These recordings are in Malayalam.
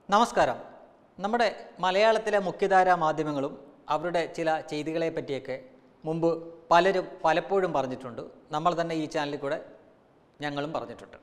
നമസ്കാരം നമ്മുടെ മലയാളത്തിലെ മുഖ്യധാരാ മാധ്യമങ്ങളും അവരുടെ ചില ചെയ്തികളെ പറ്റിയൊക്കെ മുമ്പ് പലരും പലപ്പോഴും പറഞ്ഞിട്ടുണ്ട് നമ്മൾ തന്നെ ഈ ചാനലിൽ കൂടെ ഞങ്ങളും പറഞ്ഞിട്ടുണ്ട്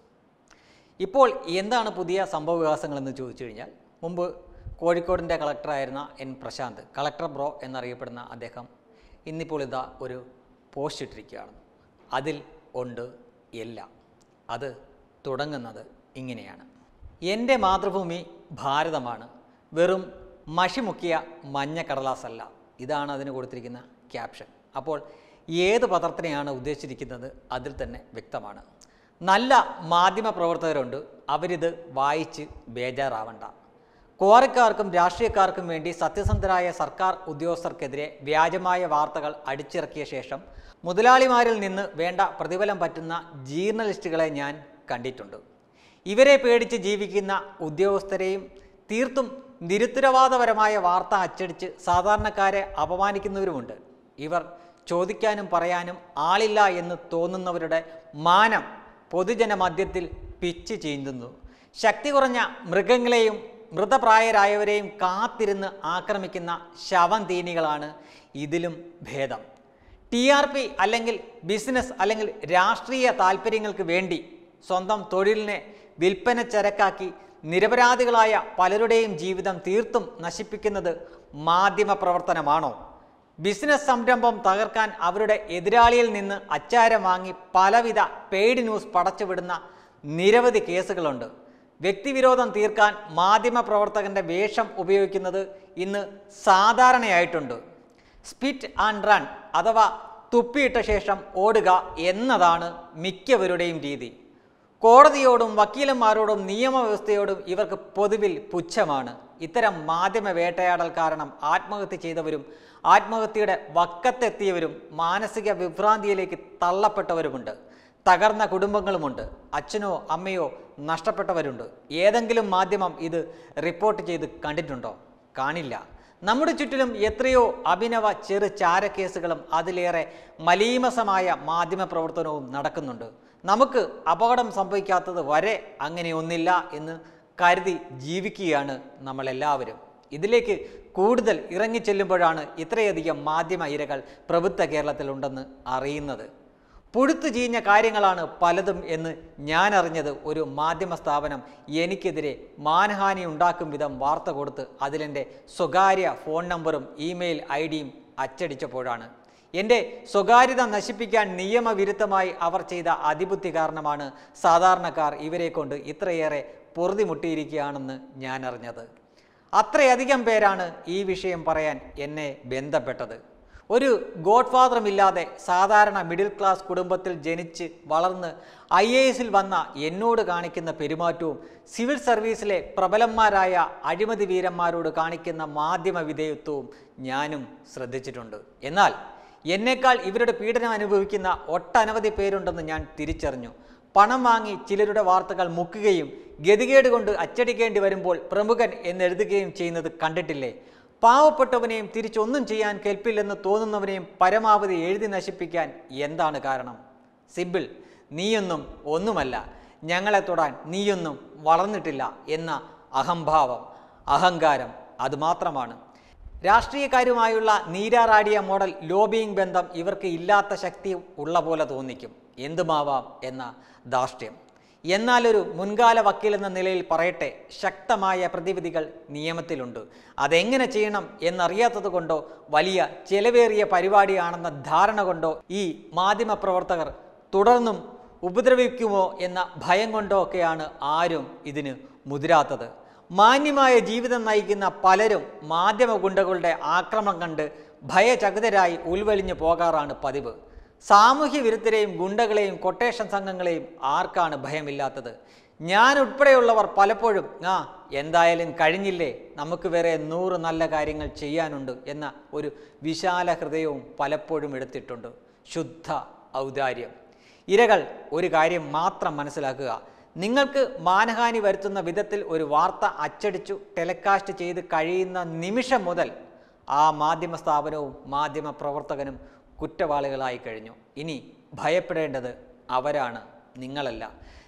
ഇപ്പോൾ എന്താണ് പുതിയ സംഭവ വികാസങ്ങളെന്ന് ചോദിച്ചു കഴിഞ്ഞാൽ മുമ്പ് കോഴിക്കോടിൻ്റെ കളക്ടറായിരുന്ന എൻ പ്രശാന്ത് കളക്ടർ ബ്രോ എന്നറിയപ്പെടുന്ന അദ്ദേഹം ഇന്നിപ്പോൾ ഇതാ ഒരു പോസ്റ്റ് ഇട്ടിരിക്കുകയാണ് അതിൽ ഉണ്ട് എല്ലാം അത് തുടങ്ങുന്നത് ഇങ്ങനെയാണ് എൻ്റെ മാതൃഭൂമി ഭാരതമാണ് വെറും മഷിമുക്കിയ മഞ്ഞ കടലാസല്ല ഇതാണ് അതിന് കൊടുത്തിരിക്കുന്ന ക്യാപ്ഷൻ അപ്പോൾ ഏത് പത്രത്തിനെയാണ് ഉദ്ദേശിച്ചിരിക്കുന്നത് അതിൽ തന്നെ വ്യക്തമാണ് നല്ല മാധ്യമ പ്രവർത്തകരുണ്ട് അവരിത് വായിച്ച് ബേജാറാവണ്ട ക്വാറിക്കാർക്കും രാഷ്ട്രീയക്കാർക്കും വേണ്ടി സത്യസന്ധരായ സർക്കാർ ഉദ്യോഗസ്ഥർക്കെതിരെ വ്യാജമായ വാർത്തകൾ അടിച്ചിറക്കിയ ശേഷം മുതലാളിമാരിൽ നിന്ന് വേണ്ട പ്രതിഫലം പറ്റുന്ന ജീർണലിസ്റ്റുകളെ ഞാൻ കണ്ടിട്ടുണ്ട് ഇവരെ പേടിച്ച് ജീവിക്കുന്ന ഉദ്യോഗസ്ഥരെയും തീർത്തും നിരുത്തരവാദപരമായ വാർത്ത അച്ചടിച്ച് സാധാരണക്കാരെ അപമാനിക്കുന്നവരുമുണ്ട് ഇവർ ചോദിക്കാനും പറയാനും ആളില്ല എന്ന് തോന്നുന്നവരുടെ മാനം പൊതുജന മധ്യത്തിൽ പിച്ച് ചീന്തുന്നു ശക്തി കുറഞ്ഞ മൃഗങ്ങളെയും മൃതപ്രായരായവരെയും കാത്തിരുന്ന് ആക്രമിക്കുന്ന ശവം തീനികളാണ് ഇതിലും ഭേദം ടി ആർ പി അല്ലെങ്കിൽ ബിസിനസ് അല്ലെങ്കിൽ രാഷ്ട്രീയ താല്പര്യങ്ങൾക്ക് വേണ്ടി സ്വന്തം തൊഴിലിനെ വിൽപ്പന ചരക്കാക്കി നിരപരാധികളായ പലരുടെയും ജീവിതം തീർത്തും നശിപ്പിക്കുന്നത് മാധ്യമ പ്രവർത്തനമാണോ ബിസിനസ് സംരംഭം തകർക്കാൻ അവരുടെ എതിരാളിയിൽ നിന്ന് അച്ചാരം വാങ്ങി പലവിധ പെയ്ഡ് ന്യൂസ് പടച്ചുവിടുന്ന നിരവധി കേസുകളുണ്ട് വ്യക്തിവിരോധം തീർക്കാൻ മാധ്യമ പ്രവർത്തകന്റെ വേഷം ഉപയോഗിക്കുന്നത് ഇന്ന് സാധാരണയായിട്ടുണ്ട് സ്പിറ്റ് ആൻഡ് റൺ അഥവാ തുപ്പിയിട്ട ശേഷം ഓടുക എന്നതാണ് മിക്കവരുടെയും രീതി കോടതിയോടും വക്കീലന്മാരോടും നിയമവ്യവസ്ഥയോടും ഇവർക്ക് പൊതുവിൽ പുച്ഛമാണ് ഇത്തരം മാധ്യമ വേട്ടയാടൽ കാരണം ആത്മഹത്യ ചെയ്തവരും ആത്മഹത്യയുടെ വക്കത്തെത്തിയവരും മാനസിക വിഭ്രാന്തിയിലേക്ക് തള്ളപ്പെട്ടവരുമുണ്ട് തകർന്ന കുടുംബങ്ങളുമുണ്ട് അച്ഛനോ അമ്മയോ നഷ്ടപ്പെട്ടവരുണ്ട് ഏതെങ്കിലും മാധ്യമം ഇത് റിപ്പോർട്ട് ചെയ്ത് കണ്ടിട്ടുണ്ടോ കാണില്ല നമ്മുടെ ചുറ്റിലും എത്രയോ അഭിനവ ചെറു ചാരക്കേസുകളും അതിലേറെ മലീമസമായ മാധ്യമ പ്രവർത്തനവും നടക്കുന്നുണ്ട് നമുക്ക് അപകടം സംഭവിക്കാത്തത് വരെ അങ്ങനെ ഒന്നില്ല എന്ന് കരുതി ജീവിക്കുകയാണ് നമ്മളെല്ലാവരും ഇതിലേക്ക് കൂടുതൽ ഇറങ്ങിച്ചെല്ലുമ്പോഴാണ് ഇത്രയധികം മാധ്യമ ഇരകൾ പ്രബുദ്ധ കേരളത്തിലുണ്ടെന്ന് അറിയുന്നത് പുഴുത്തു ചീഞ്ഞ കാര്യങ്ങളാണ് പലതും എന്ന് ഞാൻ അറിഞ്ഞത് ഒരു മാധ്യമ സ്ഥാപനം എനിക്കെതിരെ മാനഹാനി ഉണ്ടാക്കും വിധം വാർത്ത കൊടുത്ത് അതിലെൻ്റെ സ്വകാര്യ ഫോൺ നമ്പറും ഇമെയിൽ ഐ ഡിയും അച്ചടിച്ചപ്പോഴാണ് എൻ്റെ സ്വകാര്യത നശിപ്പിക്കാൻ നിയമവിരുദ്ധമായി അവർ ചെയ്ത അതിബുദ്ധി കാരണമാണ് സാധാരണക്കാർ ഇവരെ കൊണ്ട് ഇത്രയേറെ പൊറുതിമുട്ടിയിരിക്കുകയാണെന്ന് ഞാൻ അറിഞ്ഞത് അത്രയധികം പേരാണ് ഈ വിഷയം പറയാൻ എന്നെ ബന്ധപ്പെട്ടത് ഒരു ഗോഡ് ഫാദറുമില്ലാതെ സാധാരണ മിഡിൽ ക്ലാസ് കുടുംബത്തിൽ ജനിച്ച് വളർന്ന് ഐ എ എസിൽ വന്ന എന്നോട് കാണിക്കുന്ന പെരുമാറ്റവും സിവിൽ സർവീസിലെ പ്രബലന്മാരായ അഴിമതി വീരന്മാരോട് കാണിക്കുന്ന മാധ്യമ വിധേയത്വവും ഞാനും ശ്രദ്ധിച്ചിട്ടുണ്ട് എന്നാൽ എന്നേക്കാൾ ഇവരുടെ പീഡനം അനുഭവിക്കുന്ന ഒട്ടനവധി പേരുണ്ടെന്ന് ഞാൻ തിരിച്ചറിഞ്ഞു പണം വാങ്ങി ചിലരുടെ വാർത്തകൾ മുക്കുകയും ഗതികേട് കൊണ്ട് അച്ചടിക്കേണ്ടി വരുമ്പോൾ പ്രമുഖൻ എന്നെഴുതുകയും ചെയ്യുന്നത് കണ്ടിട്ടില്ലേ പാവപ്പെട്ടവനെയും തിരിച്ചൊന്നും ചെയ്യാൻ കെൽപ്പില്ലെന്ന് തോന്നുന്നവനെയും പരമാവധി എഴുതി നശിപ്പിക്കാൻ എന്താണ് കാരണം സിമ്പിൾ നീയൊന്നും ഒന്നുമല്ല ഞങ്ങളെ തൊടാൻ നീയൊന്നും വളർന്നിട്ടില്ല എന്ന അഹംഭാവം അഹങ്കാരം അതുമാത്രമാണ് രാഷ്ട്രീയക്കാരുമായുള്ള നീരാറാടിയ മോഡൽ ലോബിയിങ് ബന്ധം ഇവർക്ക് ഇല്ലാത്ത ശക്തി ഉള്ള പോലെ തോന്നിക്കും എന്തുമാവാം എന്ന ധാർഷ്ട്യം എന്നാലൊരു മുൻകാല വക്കീൽ എന്ന നിലയിൽ പറയട്ടെ ശക്തമായ പ്രതിവിധികൾ നിയമത്തിലുണ്ട് അതെങ്ങനെ ചെയ്യണം എന്നറിയാത്തത് കൊണ്ടോ വലിയ ചെലവേറിയ പരിപാടിയാണെന്ന ധാരണ കൊണ്ടോ ഈ മാധ്യമപ്രവർത്തകർ തുടർന്നും ഉപദ്രവിക്കുമോ എന്ന ഭയം കൊണ്ടോ ഒക്കെയാണ് ആരും ഇതിന് മുതിരാത്തത് മാന്യമായ ജീവിതം നയിക്കുന്ന പലരും മാധ്യമ ഗുണ്ടകളുടെ ആക്രമണം കണ്ട് ഭയചകിതരായി ഉൾവലിഞ്ഞു പോകാറാണ് പതിവ് സാമൂഹ്യ വിരുദ്ധരെയും ഗുണ്ടകളെയും കൊട്ടേഷൻ സംഘങ്ങളെയും ആർക്കാണ് ഭയമില്ലാത്തത് ഞാൻ ഉൾപ്പെടെയുള്ളവർ പലപ്പോഴും ആ എന്തായാലും കഴിഞ്ഞില്ലേ നമുക്ക് വേറെ നൂറ് നല്ല കാര്യങ്ങൾ ചെയ്യാനുണ്ട് എന്ന ഒരു വിശാല ഹൃദയവും പലപ്പോഴും എടുത്തിട്ടുണ്ട് ശുദ്ധ ഔദാര്യം ഇരകൾ ഒരു കാര്യം മാത്രം മനസ്സിലാക്കുക നിങ്ങൾക്ക് മാനഹാനി വരുത്തുന്ന വിധത്തിൽ ഒരു വാർത്ത അച്ചടിച്ചു ടെലികാസ്റ്റ് ചെയ്ത് കഴിയുന്ന നിമിഷം മുതൽ ആ മാധ്യമ സ്ഥാപനവും മാധ്യമ പ്രവർത്തകനും കുറ്റവാളികളായി കഴിഞ്ഞു ഇനി ഭയപ്പെടേണ്ടത് അവരാണ് നിങ്ങളല്ല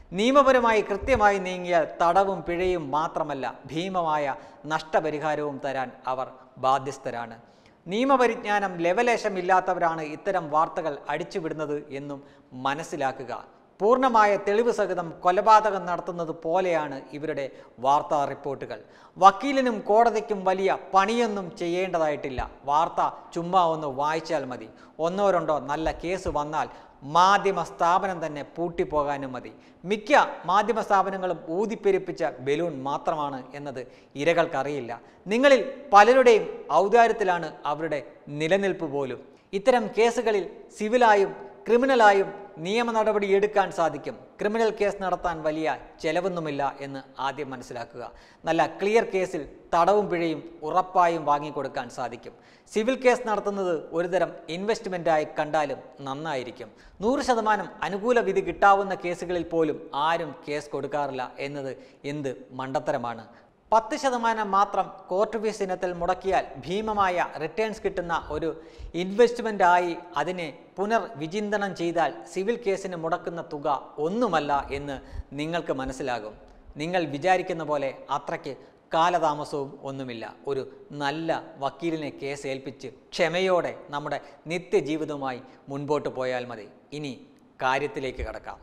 നിയമപരമായി കൃത്യമായി നീങ്ങിയാൽ തടവും പിഴയും മാത്രമല്ല ഭീമമായ നഷ്ടപരിഹാരവും തരാൻ അവർ ബാധ്യസ്ഥരാണ് നിയമപരിജ്ഞാനം ലെവലേശമില്ലാത്തവരാണ് ഇത്തരം വാർത്തകൾ അടിച്ചുവിടുന്നത് എന്നും മനസ്സിലാക്കുക പൂർണ്ണമായ തെളിവ് സഹിതം കൊലപാതകം നടത്തുന്നത് പോലെയാണ് ഇവരുടെ വാർത്താ റിപ്പോർട്ടുകൾ വക്കീലിനും കോടതിക്കും വലിയ പണിയൊന്നും ചെയ്യേണ്ടതായിട്ടില്ല വാർത്ത ചുമ്മാ ഒന്ന് വായിച്ചാൽ മതി ഒന്നോ രണ്ടോ നല്ല കേസ് വന്നാൽ മാധ്യമ സ്ഥാപനം തന്നെ പൂട്ടിപ്പോകാനും മതി മിക്ക മാധ്യമ സ്ഥാപനങ്ങളും ഊതിപ്പെരുപ്പിച്ച ബലൂൺ മാത്രമാണ് എന്നത് ഇരകൾക്കറിയില്ല നിങ്ങളിൽ പലരുടെയും ഔദാര്യത്തിലാണ് അവരുടെ നിലനിൽപ്പ് പോലും ഇത്തരം കേസുകളിൽ സിവിലായും ക്രിമിനലായും നിയമ നടപടി എടുക്കാൻ സാധിക്കും ക്രിമിനൽ കേസ് നടത്താൻ വലിയ ചെലവൊന്നുമില്ല എന്ന് ആദ്യം മനസ്സിലാക്കുക നല്ല ക്ലിയർ കേസിൽ തടവും പിഴയും ഉറപ്പായും വാങ്ങിക്കൊടുക്കാൻ സാധിക്കും സിവിൽ കേസ് നടത്തുന്നത് ഒരുതരം ഇൻവെസ്റ്റ്മെൻ്റായി കണ്ടാലും നന്നായിരിക്കും നൂറ് ശതമാനം അനുകൂല വിധി കിട്ടാവുന്ന കേസുകളിൽ പോലും ആരും കേസ് കൊടുക്കാറില്ല എന്നത് എന്ത് മണ്ടത്തരമാണ് പത്ത് ശതമാനം മാത്രം കോർട്ട് ഫീസ് ഇനത്തിൽ മുടക്കിയാൽ ഭീമമായ റിട്ടേൺസ് കിട്ടുന്ന ഒരു ഇൻവെസ്റ്റ്മെൻ്റ് ആയി അതിനെ പുനർവിചിന്തനം ചെയ്താൽ സിവിൽ കേസിന് മുടക്കുന്ന തുക ഒന്നുമല്ല എന്ന് നിങ്ങൾക്ക് മനസ്സിലാകും നിങ്ങൾ വിചാരിക്കുന്ന പോലെ അത്രയ്ക്ക് കാലതാമസവും ഒന്നുമില്ല ഒരു നല്ല വക്കീലിനെ കേസ് ഏൽപ്പിച്ച് ക്ഷമയോടെ നമ്മുടെ നിത്യജീവിതവുമായി മുൻപോട്ട് പോയാൽ മതി ഇനി കാര്യത്തിലേക്ക് കടക്കാം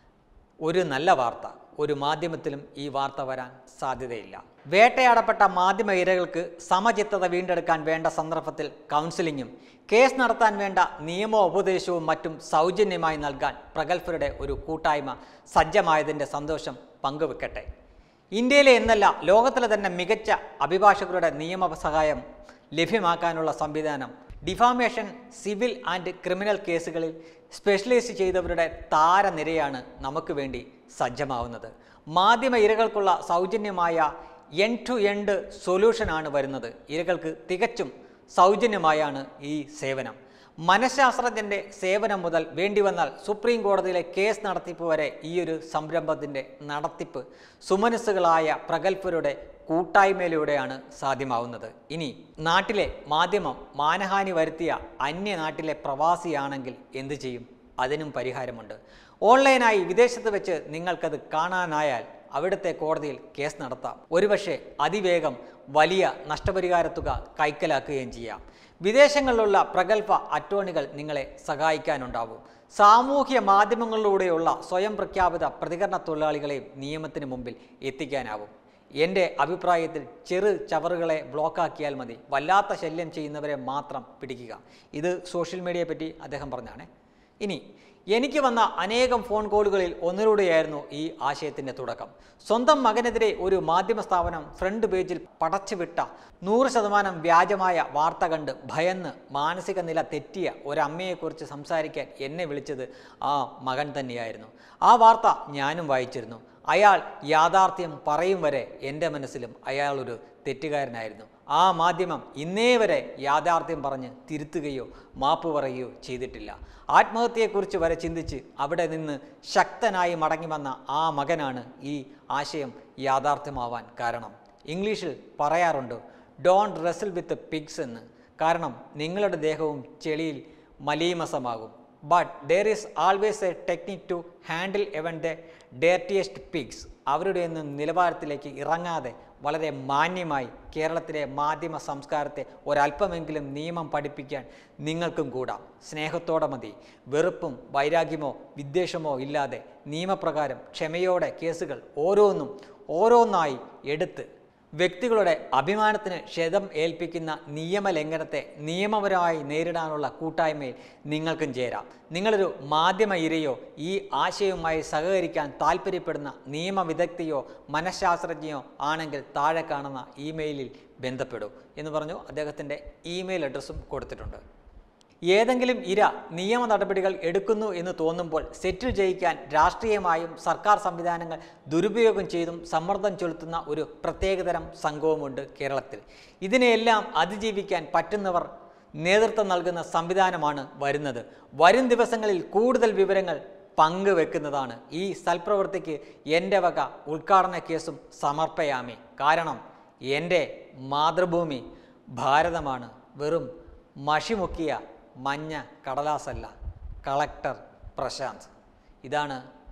ഒരു നല്ല വാർത്ത ഒരു മാധ്യമത്തിലും ഈ വാർത്ത വരാൻ സാധ്യതയില്ല വേട്ടയാടപ്പെട്ട മാധ്യമ ഇരകൾക്ക് സമചിത്തത വീണ്ടെടുക്കാൻ വേണ്ട സന്ദർഭത്തിൽ കൗൺസിലിങ്ങും കേസ് നടത്താൻ വേണ്ട നിയമോപദേശവും മറ്റും സൗജന്യമായി നൽകാൻ പ്രഗത്ഭരുടെ ഒരു കൂട്ടായ്മ സജ്ജമായതിൻ്റെ സന്തോഷം പങ്കുവെക്കട്ടെ ഇന്ത്യയിലെ എന്നല്ല ലോകത്തിലെ തന്നെ മികച്ച അഭിഭാഷകരുടെ നിയമ സഹായം ലഭ്യമാക്കാനുള്ള സംവിധാനം ഡിഫാമേഷൻ സിവിൽ ആൻഡ് ക്രിമിനൽ കേസുകളിൽ സ്പെഷ്യലൈസ് ചെയ്തവരുടെ താരനിരയാണ് നമുക്ക് വേണ്ടി സജ്ജമാവുന്നത് മാധ്യമ ഇരകൾക്കുള്ള സൗജന്യമായ എൻ ടു എൻഡ് സൊല്യൂഷനാണ് വരുന്നത് ഇരകൾക്ക് തികച്ചും സൗജന്യമായാണ് ഈ സേവനം മനഃശാസ്ത്രജ്ഞൻ്റെ സേവനം മുതൽ വേണ്ടി വന്നാൽ സുപ്രീം കോടതിയിലെ കേസ് നടത്തിപ്പ് വരെ ഈ ഒരു സംരംഭത്തിൻ്റെ നടത്തിപ്പ് സുമനസ്സുകളായ പ്രഗത്ഭരുടെ കൂട്ടായ്മയിലൂടെയാണ് സാധ്യമാവുന്നത് ഇനി നാട്ടിലെ മാധ്യമം മാനഹാനി വരുത്തിയ അന്യനാട്ടിലെ പ്രവാസിയാണെങ്കിൽ എന്തു ചെയ്യും അതിനും പരിഹാരമുണ്ട് ഓൺലൈനായി വിദേശത്ത് വെച്ച് നിങ്ങൾക്കത് കാണാനായാൽ അവിടുത്തെ കോടതിയിൽ കേസ് നടത്താം ഒരുപക്ഷെ അതിവേഗം വലിയ നഷ്ടപരിഹാര തുക കൈക്കലാക്കുകയും ചെയ്യാം വിദേശങ്ങളിലുള്ള പ്രഗത്ഭ അറ്റോർണികൾ നിങ്ങളെ സഹായിക്കാനുണ്ടാവും സാമൂഹ്യ മാധ്യമങ്ങളിലൂടെയുള്ള സ്വയം പ്രഖ്യാപിത പ്രതികരണ തൊഴിലാളികളെയും നിയമത്തിന് മുമ്പിൽ എത്തിക്കാനാവും എൻ്റെ അഭിപ്രായത്തിൽ ചെറു ചവറുകളെ ബ്ലോക്കാക്കിയാൽ മതി വല്ലാത്ത ശല്യം ചെയ്യുന്നവരെ മാത്രം പിടിക്കുക ഇത് സോഷ്യൽ മീഡിയയെ പറ്റി അദ്ദേഹം പറഞ്ഞാണ് ഇനി എനിക്ക് വന്ന അനേകം ഫോൺ കോളുകളിൽ ഒന്നിലൂടെയായിരുന്നു ഈ ആശയത്തിൻ്റെ തുടക്കം സ്വന്തം മകനെതിരെ ഒരു മാധ്യമ സ്ഥാപനം ഫ്രണ്ട് പേജിൽ പടച്ചുവിട്ട നൂറ് ശതമാനം വ്യാജമായ വാർത്ത കണ്ട് ഭയന്ന് മാനസിക നില തെറ്റിയ ഒരമ്മയെക്കുറിച്ച് സംസാരിക്കാൻ എന്നെ വിളിച്ചത് ആ മകൻ തന്നെയായിരുന്നു ആ വാർത്ത ഞാനും വായിച്ചിരുന്നു അയാൾ യാഥാർത്ഥ്യം പറയും വരെ എൻ്റെ മനസ്സിലും അയാൾ ഒരു തെറ്റുകാരനായിരുന്നു ആ മാധ്യമം ഇന്നേ വരെ യാഥാർത്ഥ്യം പറഞ്ഞ് തിരുത്തുകയോ മാപ്പ് പറയുകയോ ചെയ്തിട്ടില്ല ആത്മഹത്യയെക്കുറിച്ച് വരെ ചിന്തിച്ച് അവിടെ നിന്ന് ശക്തനായി മടങ്ങി വന്ന ആ മകനാണ് ഈ ആശയം യാഥാർത്ഥ്യമാവാൻ കാരണം ഇംഗ്ലീഷിൽ പറയാറുണ്ട് ഡോണ്ട് റെസിൽ വിത്ത് പിഗ്സ് എന്ന് കാരണം നിങ്ങളുടെ ദേഹവും ചെളിയിൽ മലീമസമാകും but there is always a technique to handle even the dirtiest pigs അവരുടെ ഒന്നും നിലവാരത്തിലേക്ക് ഇറങ്ങാതെ വളരെ മാന്യമായി കേരളത്തിലെ മാധ്യമ സംസ്കാരത്തെ ഒരല്പമെങ്കിലും നിയമം പഠിപ്പിക്കാൻ നിങ്ങൾക്കും കൂടാം സ്നേഹത്തോടെ മതി വെറുപ്പും വൈരാഗ്യമോ വിദ്വേഷമോ ഇല്ലാതെ നിയമപ്രകാരം ക്ഷമയോടെ കേസുകൾ ഓരോന്നും ഓരോന്നായി എടുത്ത് വ്യക്തികളുടെ അഭിമാനത്തിന് ക്ഷതം ഏൽപ്പിക്കുന്ന നിയമലംഘനത്തെ നിയമപരമായി നേരിടാനുള്ള കൂട്ടായ്മയിൽ നിങ്ങൾക്കും ചേരാം നിങ്ങളൊരു മാധ്യമ ഇരയോ ഈ ആശയവുമായി സഹകരിക്കാൻ താല്പര്യപ്പെടുന്ന നിയമവിദഗ്ധയോ മനഃശാസ്ത്രജ്ഞയോ ആണെങ്കിൽ താഴെ കാണുന്ന ഇമെയിലിൽ ബന്ധപ്പെടൂ എന്ന് പറഞ്ഞു അദ്ദേഹത്തിൻ്റെ ഇമെയിൽ അഡ്രസ്സും കൊടുത്തിട്ടുണ്ട് ഏതെങ്കിലും ഇര നിയമ നടപടികൾ എടുക്കുന്നു എന്ന് തോന്നുമ്പോൾ സെറ്റിൽ ചെയ്യിക്കാൻ രാഷ്ട്രീയമായും സർക്കാർ സംവിധാനങ്ങൾ ദുരുപയോഗം ചെയ്തും സമ്മർദ്ദം ചെലുത്തുന്ന ഒരു പ്രത്യേകതരം സംഘവുമുണ്ട് കേരളത്തിൽ ഇതിനെയെല്ലാം അതിജീവിക്കാൻ പറ്റുന്നവർ നേതൃത്വം നൽകുന്ന സംവിധാനമാണ് വരുന്നത് വരും ദിവസങ്ങളിൽ കൂടുതൽ വിവരങ്ങൾ പങ്കുവെക്കുന്നതാണ് ഈ സൽപ്രവൃത്തിക്ക് എൻ്റെ വക ഉദ്ഘാടന കേസും സമർപ്പയാമി കാരണം എൻ്റെ മാതൃഭൂമി ഭാരതമാണ് വെറും മഷിമുക്കിയ മഞ്ഞ കടലാസല്ല കളക്ടർ പ്രശാന്ത് ഇതാണ്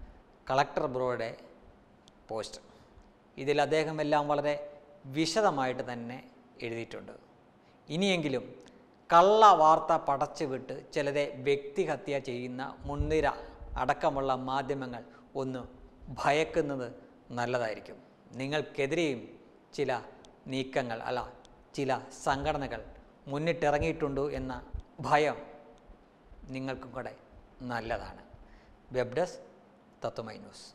കളക്ടർ ബ്രോയുടെ പോസ്റ്റ് ഇതിൽ അദ്ദേഹം എല്ലാം വളരെ വിശദമായിട്ട് തന്നെ എഴുതിയിട്ടുണ്ട് ഇനിയെങ്കിലും കള്ള വാർത്ത പടച്ചു വിട്ട് ചിലരെ വ്യക്തിഹത്യ ചെയ്യുന്ന മുൻനിര അടക്കമുള്ള മാധ്യമങ്ങൾ ഒന്ന് ഭയക്കുന്നത് നല്ലതായിരിക്കും നിങ്ങൾക്കെതിരെയും ചില നീക്കങ്ങൾ അല്ല ചില സംഘടനകൾ മുന്നിട്ടിറങ്ങിയിട്ടുണ്ട് എന്ന ഭയം നിങ്ങൾക്കും കൂടെ നല്ലതാണ് web desk Tatwamayi news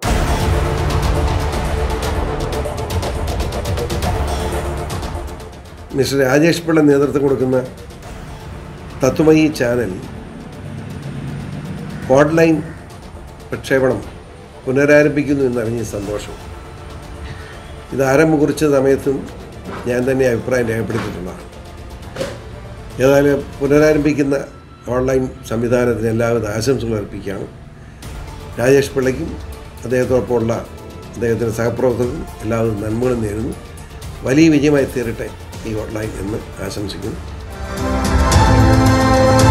mister Rajesh Pillai നേതൃത്വം കൊടുക്കുന്ന തത്വമയി ചാനൽ ഓൺലൈൻ പ്രക്ഷേപണം പുനരാരംഭിക്കുന്നു എന്നറിഞ്ഞ സന്തോഷം ഇത് ആരംഭം കുറിച്ച സമയത്തും ഞാൻ തന്നെ അഭിപ്രായം രേഖപ്പെടുത്തിയിട്ടുള്ളതാണ് ഏതായാലും പുനരാരംഭിക്കുന്ന ഓൺലൈൻ സംവിധാനത്തിന് എല്ലാവിധ ആശംസകൾ അർപ്പിക്കുകയാണ് രാജേഷ് പിള്ളയ്ക്കും അദ്ദേഹത്തോടൊപ്പമുള്ള അദ്ദേഹത്തിൻ്റെ സഹപ്രവർത്തകർക്കും എല്ലാവിധ നന്മകളും നേരുന്നു വലിയ വിജയമായി തീരട്ടെ ഈ ഓൺലൈൻ എന്ന് ആശംസിക്കുന്നു